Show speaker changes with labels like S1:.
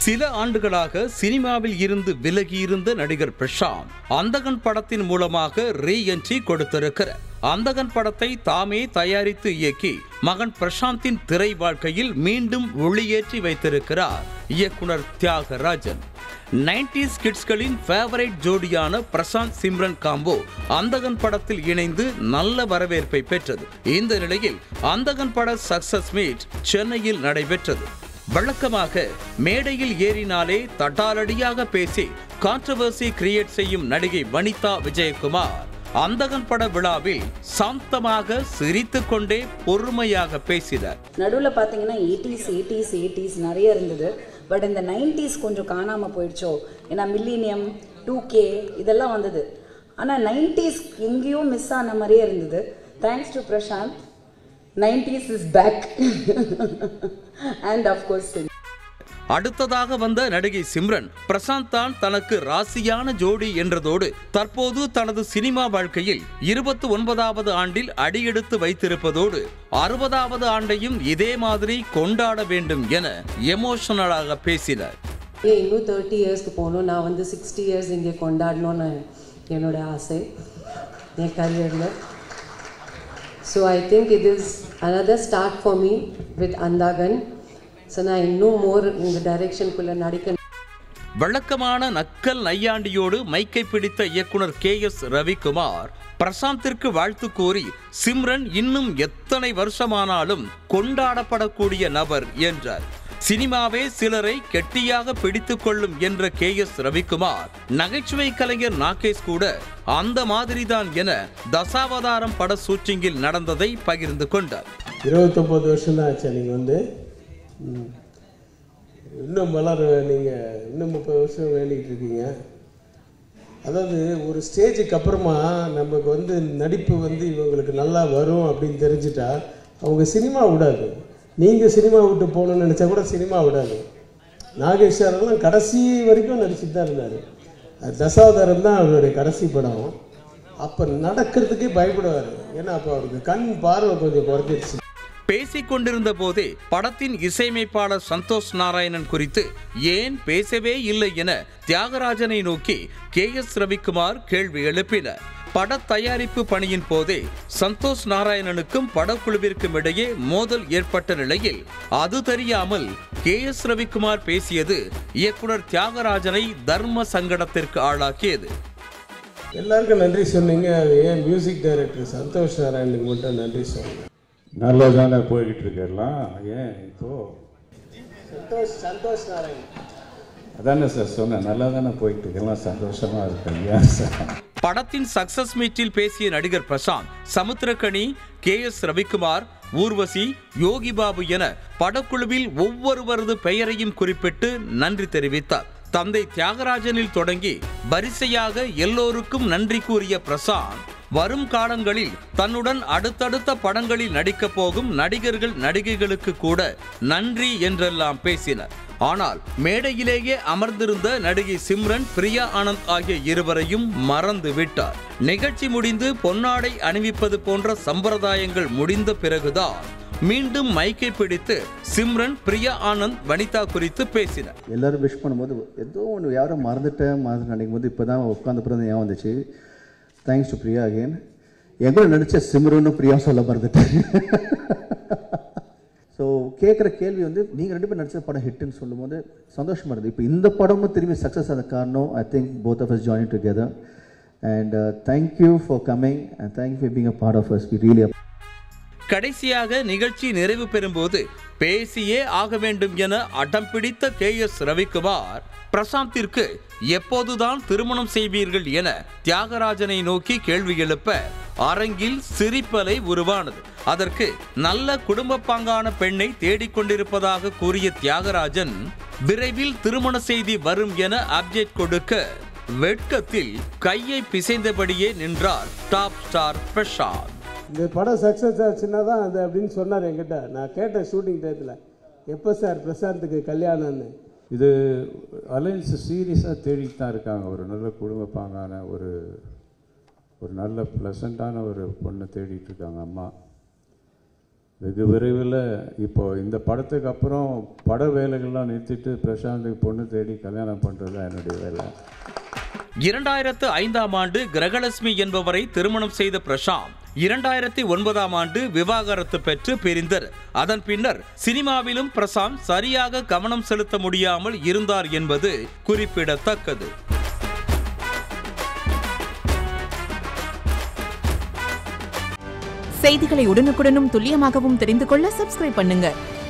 S1: சில ஆண்டுகளாக சினிமாவில் இருந்து விலகியிருந்த நடிகர் பிரசாந்த் அந்தகன் படத்தின் மூலமாக ரீ என்ட்ரி கொடுத்திருக்கிறார் அந்தகன் படத்தை தாமே தயாரித்து இயக்கி மகன் பிரசாந்தின் திரை வாழ்க்கையில் மீண்டும் ஒளியேற்றி வைத்திருக்கிறார் இயக்குனர் தியாகராஜன் நைன்டிஸ் கிட்ஸ்களின் ஃபேவரைட் ஜோடியான பிரசாந்த் சிம்ரன் காம்போ அந்தகன் படத்தில் இணைந்து நல்ல வரவேற்பை பெற்றது இந்த நிலையில் அந்தகன் பட சக்சஸ் மீட் சென்னையில் நடைபெற்றது வழக்கமாக மேடையில் ஏறினாலே தட்டாலடியாக பேசி கான்ட்ரவர்சி கிரியேட் செய்யும் நடிகை வனிதா விஜயகுமார் அந்தகன் பட விழாவில் சாந்தமாக சிரித்துக் கொண்டே பொறுமையாக பேசினார்
S2: நடுவில் பார்த்தீங்கன்னா எயிட்டிஸ் எயிட்டிஸ் எயிட்டிஸ் நிறைய இருந்தது பட் இந்த நைன்டிஸ் கொஞ்சம் காணாமல் போயிடுச்சோ ஏன்னா மில்லினியம் டூ கே இதெல்லாம் வந்தது ஆனால் நைன்டிஸ் எங்கேயோ மிஸ் ஆன மாதிரியே இருந்தது thanks to Prashanth nineties is back and of course
S1: அடுத்ததாக வந்த நடிகை சிம்ரன் பிரசாந்த் தான் தனக்கு ராசியான ஜோடி என்றதோடு தற்போது தனது சினிமா வாழ்க்கையில் இருபத்தி ஒன்பதாவது ஆண்டில் அடியெடுத்து வைத்திருப்பதோடு அறுபதாவது ஆண்டையும் இதே மாதிரி கொண்டாட வேண்டும் என எமோஷனலாக பேசினார்
S3: ஏன் இன்னும் தேர்ட்டி இயர்ஸ்க்கு போகணும் நான் வந்து சிக்ஸ்டி இயர்ஸ் இங்கே கொண்டாடணும்னு என்னோட ஆசை என் கரியரில் so I think it is another start for me with Andhagan so நான் இன்னும் மோர் இந்த டைரெக்ஷனுக்குள்ளே நடிக்க
S1: வழக்கமான நக்கல் நையாண்டியோடு மைக்கை பிடித்த இயக்குனர் கே எஸ் ரவிக்குமார் பிரசாந்திற்கு வாழ்த்து கூறி சிம்ரன் இன்னும் எத்தனை வருஷமானாலும் கொண்டாடப்படக்கூடிய நபர் என்றார் சினிமாவே சிலரை கெட்டியாக பிடித்துக் கொள்ளும் என்ற கே எஸ் ரவிக்குமார் நகைச்சுவை கலைஞர் நாகேஷ் கூட அந்த மாதிரிதான் என தசாவதாரம் பட ஷூட்டிங்கில் நடந்ததை பகிர்ந்து கொண்டார்
S4: இருபத்தொம்போது வருஷம் தான் ஆச்சா நீங்கள் வந்து ம். இன்னும் வளர நீங்கள் இன்னும் முப்பது வருஷம் வேண்டிகிட்டு இருக்கீங்க அதாவது ஒரு ஸ்டேஜுக்கு அப்புறமா நமக்கு வந்து நடிப்பு வந்து இவங்களுக்கு நல்லா வரும் அப்படின்னு தெரிஞ்சிட்டா அவங்க சினிமா விடாது நீங்கள் சினிமா விட்டு போகணும்னு நினச்சா கூட சினிமா விடாது நாகேஷ் சாரெல்லாம் கடைசி வரைக்கும் நடிச்சுட்டு தான் இருந்தார் தசாவதாரம் தான் அவருடைய கடைசி படம் அப்போ நடக்கிறதுக்கே பயப்படுவார் ஏன்னா அப்போ அவருக்கு கண் பார்வை கொஞ்சம் குறைஞ்சிருச்சு
S1: பேசிக் கொண்டிருந்த போதே படத்தின் இசையமைப்பாளர் சந்தோஷ் நாராயணன் குறித்து ஏன் பேசவே இல்லை என தியாகராஜனை நோக்கி கே எஸ் ரவிக்குமார் கேள்வி எழுப்பினார் பட தயாரிப்பு பணியின் போதே சந்தோஷ் நாராயணனுக்கும் படக்குழுவிற்கும் இடையே மோதல் ஏற்பட்ட நிலையில் அது தெரியாமல் கே எஸ் ரவிக்குமார் பேசியது இயக்குனர் தியாகராஜனை தர்ம சங்கடத்திற்கு ஆளாக்கியது
S4: எல்லாருக்கும் நன்றி சொன்னீங்க அது ஏன் மியூசிக் டைரக்டர் சந்தோஷ் நாராயணுக்கு மட்டும் நன்றி சொன்னீங்க
S5: நல்லதானே போய்கிட்டு இருக்கலாம் ஏன் இப்போ
S4: சந்தோஷ் சந்தோஷ் நாராயண்
S5: அதானே சார் சொன்னேன் நல்லா தானே போயிட்டு இருக்கலாம் சந்தோஷமா இருக்கேன் ஏன் சார்
S1: படத்தின் சக்சஸ் மீட்டில் பேசிய நடிகர் பிரசாந்த் சமுத்திரக்கனி கே எஸ் ரவிக்குமார் ஊர்வசி யோகி பாபு என படக்குழுவில் ஒவ்வொருவரது பெயரையும் குறிப்பிட்டு நன்றி தெரிவித்தார் தந்தை தியாகராஜனில் தொடங்கி வரிசையாக எல்லோருக்கும் நன்றி கூறிய பிரசாந்த் வரும் காலங்களில் தன்னுடன் அடுத்தடுத்த படங்களில் நடிக்கப் போகும் நடிகர்கள் நடிகைகளுக்கு கூட நன்றி என்றெல்லாம் பேசினர் ஆனால் மேடையிலேயே அமர்ந்திருந்த நடிகை சிம்ரன் பிரியா ஆனந்த் ஆகிய இருவரையும் மறந்து விட்டார் நிகழ்ச்சி முடிந்து பொன்னாடை அணிவிப்பது போன்ற சம்பிரதாயங்கள் முடிந்த பிறகுதான் மீண்டும் மைக்கை பிடித்து சிம்ரன் பிரியா ஆனந்த் வனிதா குறித்து பேசினர்
S6: எல்லாரும் விஷ் பண்ணும்போது ஏதோ ஒன்று யாரோ மறந்துட்டேன் மறந்து நினைக்கும் போது இப்போ தான் உட்காந்த பிறகு ஞாபகம் வந்துச்சு தேங்க்ஸ் டு பிரியா அகேன் என் கூட நடித்த சிம்ரனும் பிரியா சொல்ல மறந்துட்டேன் ஸோ கேட்குற கேள்வி வந்து நீங்கள் ரெண்டு பேரும் நடிச்ச படம் ஹிட்னு சொல்லும்போது சந்தோஷமாக இருந்தது இப்போ இந்த படமும் திரும்பி சக்ஸஸ் ஆன காரணம் I think both of us join together and thank you for coming and thank you for being a part of us we really
S1: கடைசியாக நிகழ்ச்சி நிறைவு பெறும்போது பேசியே ஆக வேண்டும் என அடம் பிடித்த கே எஸ் ரவிக்குமார் பிரசாந்திற்கு எப்போதுதான் திருமணம் செய்வீர்கள் என தியாகராஜனை நோக்கி கேள்வி எழுப்ப அரங்கில் சிரிப்பலை உருவானது அதற்கு நல்ல குடும்ப பாங்கான பெண்ணை தேடிக்கொண்டிருப்பதாக கூறிய தியாகராஜன் விரைவில் திருமண செய்தி வரும் என அப்டேட் கொடுக்க வெட்கத்தில் கையை பிசைந்தபடியே நின்றார் டாப் ஸ்டார் பிரசாந்த்
S4: இந்த படம் சக்ஸஸ் ஆச்சுன்னா தான் அது அப்படின்னு சொன்னார் என்கிட்ட நான் கேட்டேன் ஷூட்டிங் டயத்தில் எப்போ சார் பிரசாந்துக்கு கல்யாணம்னு
S5: இது அலைன்ஸ் சீரியஸாக தேடிட்டு தான் இருக்காங்க ஒரு நல்ல குடும்ப பாங்கான ஒரு ஒரு நல்ல ப்ளசண்ட்டான ஒரு பொண்ணை தேடிட்டு இருக்காங்க அம்மா வெகு விரைவில் இப்போ இந்த படத்துக்கு அப்புறம் பட வேலைகள்லாம் நிறுத்திட்டு பிரசாந்துக்கு பொண்ணு தேடி கல்யாணம் பண்ணுறது தான் என்னுடைய வேலை
S1: இரண்டாயிரத்து ஐந்தாம் ஆண்டு கிரகலட்சுமி என்பவரை திருமணம் செய்த பிரசாந்த் இரண்டாயிரத்தி ஒன்பதாம் ஆண்டு விவாகரத்து பெற்று பிரிந்தர் அதன் பின்னர் சினிமாவிலும் பிரசாந்த் சரியாக கவனம் செலுத்த முடியாமல் இருந்தார் என்பது குறிப்பிடத்தக்கது
S7: செய்திகளை உடனுக்குடனும் துல்லியமாகவும் தெரிந்து கொள்ள சப்ஸ்கிரைப் பண்ணுங்க